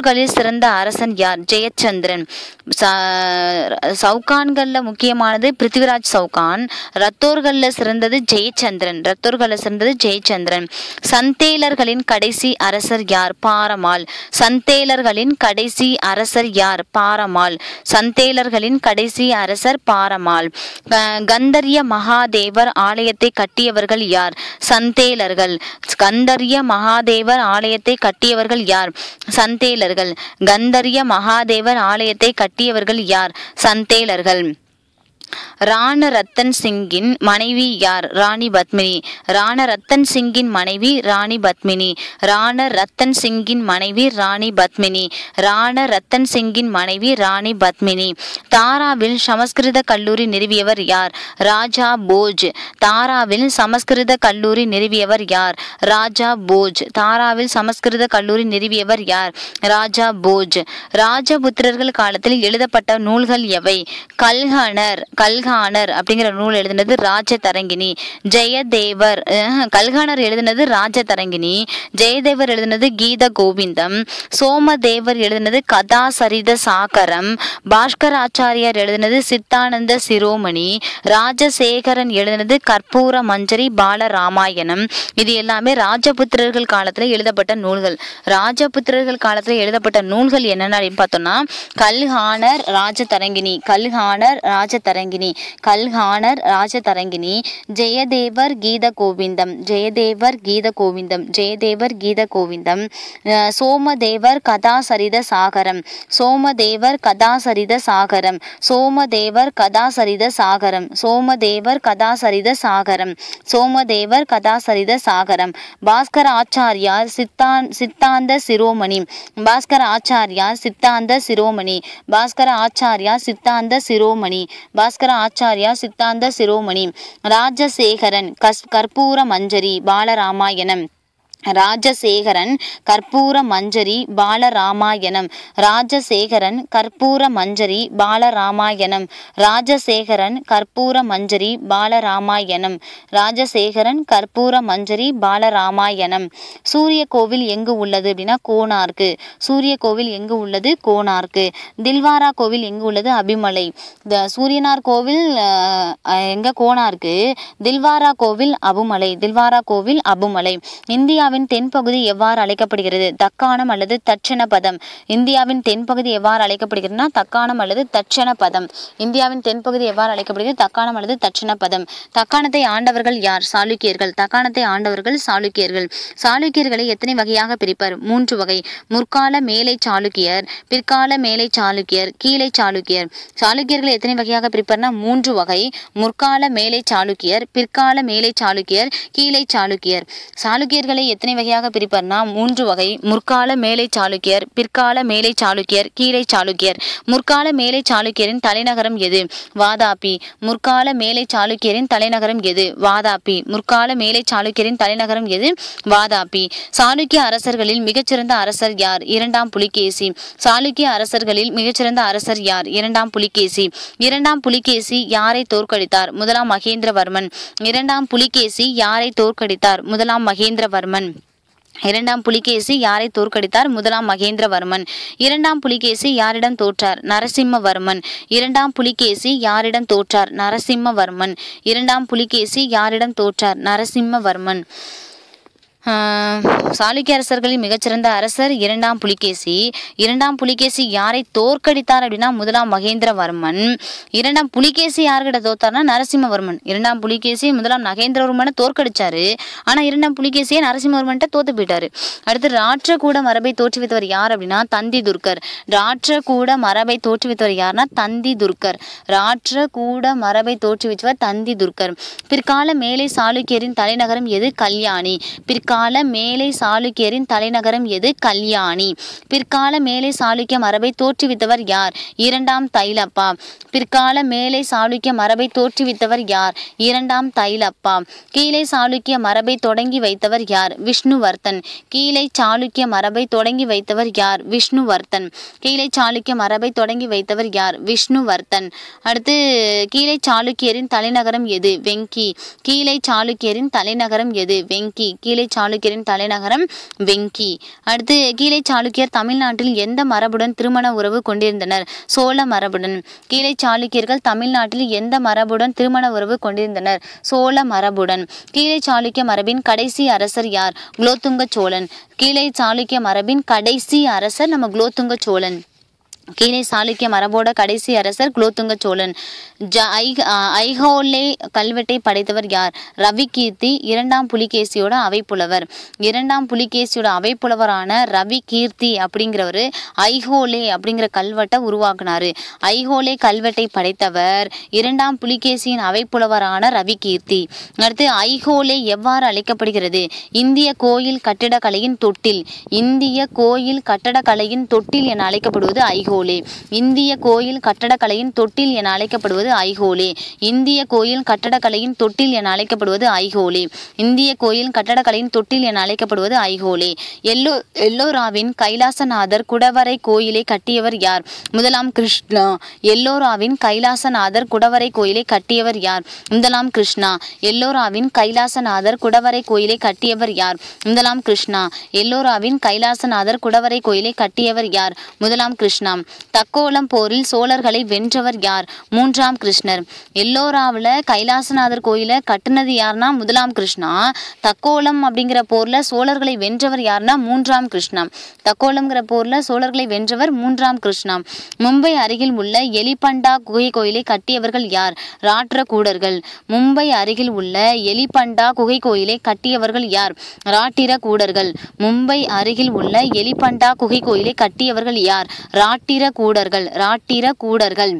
களில் சிறந்த அரசன் யார் ஜெயச்சந்திரன் ச- சவுகான்கள்ல முக்கியமானது பிருத்திவிராஜ் சவுகான் ரத்தோர்கள்ல சிறந்தது ஜெயச்சந்திரன் ரத்தோர்கள்ல சிறந்தது ஜெயச்சந்திரன் சந்தேலர்களின் கடைசி அரசர் யார் பாரமால் சந்தேலர்களின் கடைசி அரசர் யார் பாரமால் சந்தேலர்களின் கடைசி அரசர் பாரமால் க- கந்தர்ய மகாதேவர் ஆலயத்தை கட்டியவர்கள் யார் சந்தேலர்கள் கந்தர்ய மகாதேவர் ஆலயத்தை கட்டியவர்கள் யார் சந்தேலர்கள் கந்தர்ய மகாதேவர் ஆலயத்தை கட்டியவர்கள் யார் சந்தேலர்கள் ராண ரத்தன் சிங்கின் மனைவி யார் ராணி பத்மினி ராண ரத்தன் சிங்கின் மனைவி ராணி பத்மினி ராண ரத்தன் சிங்கின் மனைவி ராணி பத்மினி ராண ரத்தன் சிங்கின் மனைவி ராணி பத்மினி தாராவில் சமஸ்கிருத கல்லூரி நிறுவியவர் யார் ராஜா போஜ் தாராவில் சமஸ்கிருத கல்லூரி நிறுவியவர் யார் ராஜா போஜ் தாராவில் சமஸ்கிருத கல்லூரி நிறுவியவர் யார் ராஜா போஜ் ராஜபுத்திரர்கள் காலத்தில் எழுதப்பட்ட நூல்கள் எவை கல்ஹனர் கல்கானர் அப்படிங்கிற நூல் எழுதினது ராஜதரங்கிணி ஜெயதேவர் அஹ், கல்கானர் எழுதினது ராஜதரங்கிணி ஜெயதேவர் எழுதினது கீத கோவிந்தம் சோமதேவர் எழுதினது கதாசரித சாகரம் பாஸ்கராச்சாரியார் எழுதினது சித்தானந்த சிரோமணி ராஜசேகரன் எழுதினது கற்பூர மஞ்சரி பால ராமாயணம் இது எல்லாமே ராஜபுத்திரர்கள் காலத்துல எழுதப்பட்ட நூல்கள் ராஜபுத்திரர்கள் காலத்துல எழுதப்பட்ட நூல்கள் என்னென்ன அப்படின்னு பார்த்தோம்னா கல்ஹானர் ராஜதரங்கிணி கல்ஹானர் ராஜதரங்கிணி கல்ஹானர் ராஜதரங்கிணி ஜெயதேவர் கீத கோவிந்தம் ஜெயதேவர் கீத கோவிந்தம் ஜெயதேவர் கீத கோவிந்தம் அஹ் சோமதேவர் கதாசரித சாகரம் சோமதேவர் கதாசரித சாகரம் சோமதேவர் கதாசரித சாகரம் சோமதேவர் கதாசரித சாகரம் சோமதேவர் கதாசரித சாகரம் பாஸ்கர ஆச்சாரியார் சித்தான் சித்தாந்த சிரோமணி பாஸ்கர ஆச்சாரியார் சித்தாந்த சிரோமணி பாஸ்கர ஆச்சாரியா சித்தாந்த சிரோமணி பாஸ்கர ஆச்சாரியா சித்தாந்த சிரோமணி ராஜசேகரன் கஸ் கற்பூர மஞ்சரி பாலராமாயணம் ராஜசேகரன் கற்பூர மஞ்சரி பாலராமாயணம் ராஜசேகரன் கற்பூர மஞ்சரி பாலராமாயணம் ராஜசேகரன் கற்பூர மஞ்சரி பாலராமாயணம் ராஜசேகரன் கற்பூர மஞ்சரி பாலராமாயணம் சூரிய கோவில் எங்கு உள்ளது அப்படின்னா கோனார்க்கு சூரிய கோவில் எங்கு உள்ளது கோனார்க்கு தில்வாரா கோவில் எங்கு உள்ளது அபிமலை இந்த சூரியனார் கோவில் அஹ், அஹ், எங்க கோனார்க்கு தில்வாரா கோவில் அபுமலை தில்வாரா கோவில் அபுமலை இந்தியாவின் தென்பகுதி எவ்வாறு அழைக்கப்படுகிறது தக்காணம் அல்லது தட்சண பதம் இந்தியாவின் தென்பகுதி எவ்வாறு அழைக்கப்படுகிறதுனா தக்காணம் அல்லது தட்சண பதம் இந்தியாவின் தென்பகுதி எவ்வாறு அழைக்கப்படுகிறது தக்காணம் அல்லது தட்சண பதம் தக்காணத்தை ஆண்டவர்கள் யார் சாளுக்கியர்கள் தக்காணத்தை ஆண்டவர்கள் சாளுக்கியர்கள் சாளுக்கியர்களை எத்தனை வகையாக பிரிப்பர் மூன்று வகை முற்கால மேலை சாளுக்கியர் பிற்கால மேலை சாளுக்கியர் கீழை சாளுக்கியர் சாளுக்கியர்களை எத்தனை வகையாக பிரிப்பர்னா மூன்று வகை முற்கால மேலை சாளுக்கியர் பிற்கால மேலை சாளுக்கியர் கீழை சாளுக்கியர் சாளுக்கியர்களை எத்தனை வகையாக பிரிப்பர்னா மூன்று வகை முற்கால மேலை சாளுக்கியர் பிற்கால மேலை சாளுக்கியர் கீழை சாளுக்கியர் முற்கால மேலை சாளுக்கியரின் தலைநகரம் எது வாதாபி முற்கால மேலை சாளுக்கியரின் தலைநகரம் எது வாதாபி முற்கால மேலை சாளுக்கியரின் தலைநகரம் எது வாதாபி சாளுக்கிய அரசர்களில் மிகச்சிறந்த அரசர் யார் இரண்டாம் புலிகேசி சாளுக்கிய அரசர்களில் மிகச்சிறந்த அரசர் யார் இரண்டாம் புலிகேசி இரண்டாம் புலிகேசி யாரை தோற்கடித்தார் முதலாம் மகேந்திரவர்மன் இரண்டாம் புலிகேசி யாரை தோற்கடித்தார் முதலாம் மகேந்திரவர்மன் இரண்டாம் புலிகேசி யாரை தோற்கடித்தார் முதலாம் மகேந்திரவர்மன் இரண்டாம் புலிகேசி யாரிடம் தோற்றார் நரசிம்மவர்மன் இரண்டாம் புலிகேசி யாரிடம் தோற்றார் நரசிம்மவர்மன் இரண்டாம் புலிகேசி யாரிடம் தோற்றார் நரசிம்மவர்மன் ஆஹ், சாளுக்கிய அரசர்களில் மிகச்சிறந்த அரசர் இரண்டாம் புலிகேசி இரண்டாம் புலிகேசி யாரை தோற்கடித்தார் அப்படின்னா முதலாம் மகேந்திரவர்மன் இரண்டாம் புலிகேசி யார்கிட்ட தோத்தார்னா நரசிம்மவர்மன் இரண்டாம் புலிகேசி முதலாம் மகேந்திரவர்மனை தோற்கடிச்சாரு ஆனா இரண்டாம் புலிகேசியை நரசிம்மவர்மன்ட்ட தோத்து போயிட்டாரு அடுத்து ராஷ்டிரகூட மரபை தோற்றுவித்தவர் யார் அப்படின்னா தந்தி துர்க்கர் ராஷ்டிரகூட மரபை தோற்றுவித்தவர் யாருன்னா தந்தி துர்க்கர் ராஷ்டிரகூட மரபை தோற்றுவித்தவர் தந்தி துர்க்கர் பிற்கால மேலை சாளுக்கியரின் தலைநகரம் எது கல்யாணி பிற்கால மேலை சாளுக்கியரின் தலைநகரம் எது கல்யாணி பிற்கால மேலை சாளுக்கிய மரபை தோற்றுவித்தவர் யார் இரண்டாம் தைலப்பா பிற்கால மேலை சாளுக்கிய மரபை தோற்றுவித்தவர் யார் இரண்டாம் தைலப்பா கீழே சாளுக்கிய மரபை தொடங்கி வைத்தவர் யார் விஷ்ணுவர்த்தன் கீழே சாளுக்கிய மரபை தொடங்கி வைத்தவர் யார் விஷ்ணுவர்த்தன் கீழே சாளுக்கிய மரபை தொடங்கி வைத்தவர் யார் விஷ்ணுவர்த்தன் அடுத்து கீழே சாளுக்கியரின் தலைநகரம் எது வெங்கி கீழே சாளுக்கியரின் தலைநகரம் எது வெங்கி கீழே சாளுக்கியரின் தலைநகரம் வெங்கி அடுத்து கீழே சாளுக்கியர் தமிழ்நாட்டில் எந்த மரபுடன் திருமண உறவு கொண்டிருந்தனர் சோழ மரபுடன் கீழே சாளுக்கியர்கள் தமிழ்நாட்டில் எந்த மரபுடன் திருமண உறவு கொண்டிருந்தனர் சோழ மரபுடன் கீழே சாளுக்கிய மரபின் கடைசி அரசர் யார் குலோத்துங்க சோழன் கீழே சாளுக்கிய மரபின் கடைசி அரசர் நம்ம குலோத்துங்க சோழன் கீழே சாளுக்கிய மரபோட கடைசி அரசர் குலோத்துங்க சோழன் ஜ ஐ- ஆ, ஐஹோலே கல்வெட்டை படைத்தவர் யார் ரவி கீர்த்தி இரண்டாம் புலிகேசியோட அவைப்புலவர் இரண்டாம் புலிகேசியோட அவைப்புலவரான ரவி கீர்த்தி அப்படிங்கிறவர் ஐஹோலே அப்படிங்கிற கல்வெட்டை உருவாக்குனாரு ஐஹோலே கல்வெட்டை படைத்தவர் இரண்டாம் புலிகேசியின் அவைப்புலவரான ரவி கீர்த்தி அடுத்து ஐஹோலே எவ்வாறு அழைக்கப்படுகிறது இந்திய கோயில் கட்டிடக்கலையின் தொட்டில் இந்திய கோயில் கட்டடக்கலையின் தொட்டில் என அழைக்கப்படுவது ஐஹோலே இந்திய கோயில் கட்டடக்கலையின் தொட்டில் என அழைக்கப்படுவது ஐஹோலே இந்திய கோயில் கட்டடக்கலையின் தொட்டில் என அழைக்கப்படுவது ஐஹோலே இந்திய கோயில் கட்டடக்கலையின் தொட்டில் என அழைக்கப்படுவது ஐஹோலே எல்லோ எல்லோராவின் கைலாசநாதர் குடவரை கோயிலை கட்டியவர் யார் முதலாம் கிருஷ்ணா எல்லோராவின் கைலாசநாதர் குடவரை கோயிலை கட்டியவர் யார் முதலாம் கிருஷ்ணா எல்லோராவின் கைலாசநாதர் குடவரை கோயிலை கட்டியவர் யார் முதலாம் கிருஷ்ணா எல்லோராவின் கைலாசநாதர் குடவரை கோயிலை கட்டியவர் யார் முதலாம் கிருஷ்ணா தக்கோலம் போரில் சோழர்களை வென்றவர் யார் மூன்றாம் கிருஷ்ணர் எல்லோராவில் கைலாசநாதர் கோயிலை கட்டுனது யாருன்னா முதலாம் கிருஷ்ணா தக்கோலம் அப்படிங்கிற போர்ல சோழர்களை வென்றவர் யாருன்னா மூன்றாம் கிருஷ்ணா தக்கோலம்ங்கிற போர்ல சோழர்களை வென்றவர் மூன்றாம் கிருஷ்ணா மும்பை அருகில் உள்ள எலிபண்டா குகை கோயிலை கட்டியவர்கள் யார் ராட்டிரகூடர்கள் மும்பை அருகில் உள்ள எலிபண்டா குகை கோயிலை கட்டியவர்கள் யார் ராட்டிர கூடர்கள் மும்பை அருகில் உள்ள எலிபண்டா குகை கோயிலை கட்டியவர்கள் யார் ராட்டிர கூடர்கள் ராட்டிர கூடர்கள்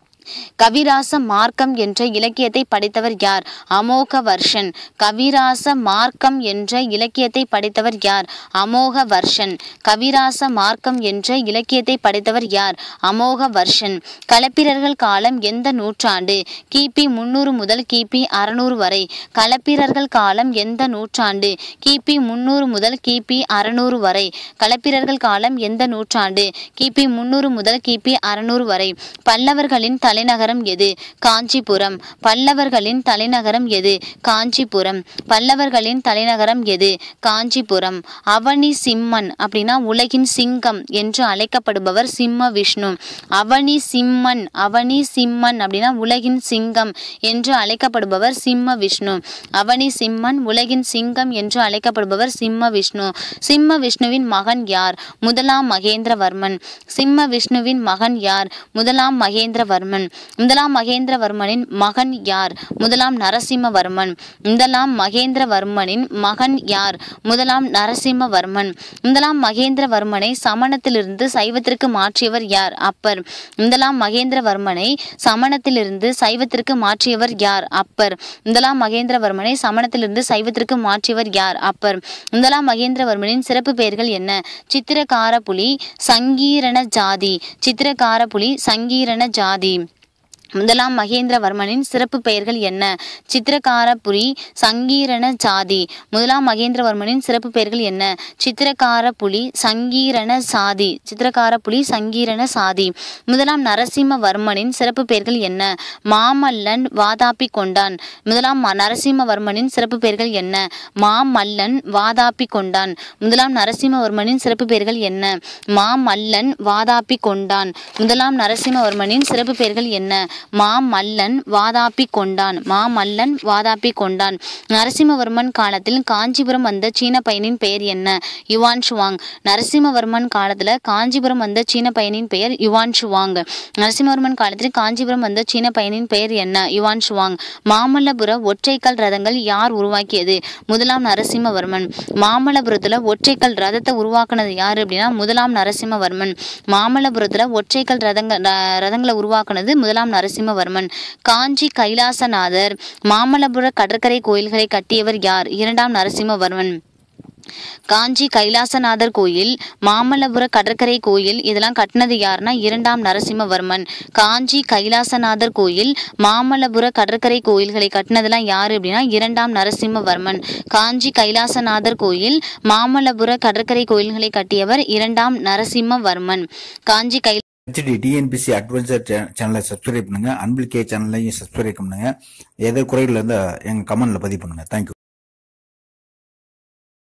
கவிராச மார்க்கம் என்ற இலக்கியத்தை படைத்தவர் யார் அமோக வர்ஷன் கவிராச மார்க்கம் என்ற இலக்கியத்தை படைத்தவர் யார் அமோக வர்ஷன் கவிராச மார்க்கம் என்ற இலக்கியத்தை படைத்தவர் யார் அமோக வர்ஷன் களப்பிரர்கள் காலம் எந்த நூற்றாண்டு கிபி முன்னூறு முதல் கிபி அறுநூறு வரை களப்பிரர்கள் காலம் எந்த நூற்றாண்டு கிபி முன்னூறு முதல் கிபி அறுநூறு வரை களப்பிரர்கள் காலம் எந்த நூற்றாண்டு கிபி முன்னூறு முதல் கிபி அறுநூறு வரை பல்லவர்களின் தலைநகரம் எது காஞ்சிபுரம் பல்லவர்களின் தலைநகரம் எது காஞ்சிபுரம் பல்லவர்களின் தலைநகரம் எது காஞ்சிபுரம் அவனி சிம்மன் அப்படின்னா உலகின் சிங்கம் என்று அழைக்கப்படுபவர் சிம்ம விஷ்ணு அவனி சிம்மன் அவனி சிம்மன் அப்படின்னா உலகின் சிங்கம் என்று அழைக்கப்படுபவர் சிம்ம விஷ்ணு அவனி சிம்மன் உலகின் சிங்கம் என்று அழைக்கப்படுபவர் சிம்ம விஷ்ணு சிம்ம விஷ்ணுவின் மகன் யார் முதலாம் மகேந்திரவர்மன் சிம்ம விஷ்ணுவின் மகன் யார் முதலாம் மகேந்திரவர்மன் முதலாம் மகேந்திரவர்மனின் மகன் யார் முதலாம் நரசிம்மவர்மன் முதலாம் மகேந்திரவர்மனின் மகன் யார் முதலாம் நரசிம்மவர்மன் முதலாம் மகேந்திரவர்மனை சமணத்திலிருந்து சைவத்திற்கு மாற்றியவர் யார் அப்பர் முதலாம் மகேந்திரவர்மனை சமணத்திலிருந்து சைவத்திற்கு மாற்றியவர் யார் அப்பர் முதலாம் மகேந்திரவர்மனை சமணத்திலிருந்து சைவத்திற்கு மாற்றியவர் யார் அப்பர் முதலாம் மகேந்திரவர்மனின் சிறப்பு பெயர்கள் என்ன சித்திரகார புலி சங்கீரண ஜாதி சித்திரகார புலி சங்கீரண ஜாதி முதலாம் மகேந்திரவர்மனின் சிறப்பு பெயர்கள் என்ன சித்திரகாரபுரி சங்கீரண ஜாதி முதலாம் மகேந்திரவர்மனின் சிறப்பு பெயர்கள் என்ன சித்திரகார புலி சங்கீரண சாதி சித்திரகார புலி சங்கீரண சாதி முதலாம் நரசிம்மவர்மனின் சிறப்பு பெயர்கள் என்ன மாமல்லன் வாதாபி கொண்டான் முதலாம் ம- நரசிம்மவர்மனின் சிறப்பு பெயர்கள் என்ன மாமல்லன் வாதாபி கொண்டான் முதலாம் நரசிம்மவர்மனின் சிறப்பு பெயர்கள் என்ன மாமல்லன் வாதாபி கொண்டான் முதலாம் நரசிம்மவர்மனின் சிறப்பு பெயர்கள் என்ன மாமல்லன் வாதாபி கொண்டான் மாமல்லன் வாதாபி கொண்டான் நரசிம்மவர்மன் காலத்தில் காஞ்சிபுரம் வந்த சீன பையனின் பெயர் என்ன யுவான் ஷுவாங் நரசிம்மவர்மன் காலத்துல காஞ்சிபுரம் வந்த சீன பையனின் பெயர் யுவான் ஷுவாங் நரசிம்மவர்மன் காலத்தில் காஞ்சிபுரம் வந்த சீன பையனின் பெயர் என்ன யுவான் ஷுவாங் மாமல்லபுர ஒற்றைக்கல் ரதங்கள் யார் உருவாக்கியது முதலாம் நரசிம்மவர்மன் மாமல்லபுரத்துல ஒற்றைக்கல் ரதத்தை உருவாக்குனது யாரு அப்படின்னா முதலாம் நரசிம்மவர்மன் மாமல்லபுரத்துல ஒற்றைக்கல் ரதங்க ர- ரதங்களை உருவாக்குனது முதலாம் நரசிம்மவர்மன் காஞ்சி கைலாசநாதர் மாமல்லபுர கடற்கரை கோயில்களை கட்டியவர் யார் இரண்டாம் நரசிம்மவர்மன் காஞ்சி கைலாசநாதர் கோயில் மாமல்லபுர கடற்கரை கோயில் இதெல்லாம் கட்டினது யாருன்னா இரண்டாம் நரசிம்மவர்மன் காஞ்சி கைலாசநாதர் கோயில் மாமல்லபுர கடற்கரை கோயில்களை கட்டினதெல்லாம் யாரு அப்படின்னா இரண்டாம் நரசிம்மவர்மன் காஞ்சி கைலாசநாதர் கோயில் மாமல்லபுர கடற்கரை கோயில்களை கட்டியவர் இரண்டாம் நரசிம்மவர்மன் காஞ்சி கை ஹெச்டி டிஎன்பிசி அட்வென்ச்சர் சேனலை சப்ஸ்கிரைப் பண்ணுங்க அன்பில் கே சேனலையும் சப்ஸ்கிரைப் பண்ணுங்க ஏதோ குறைகள் இருந்தால் எங்கள் கமெண்ட்ல பதிவு பண்ணுங்க தேங்க்யூ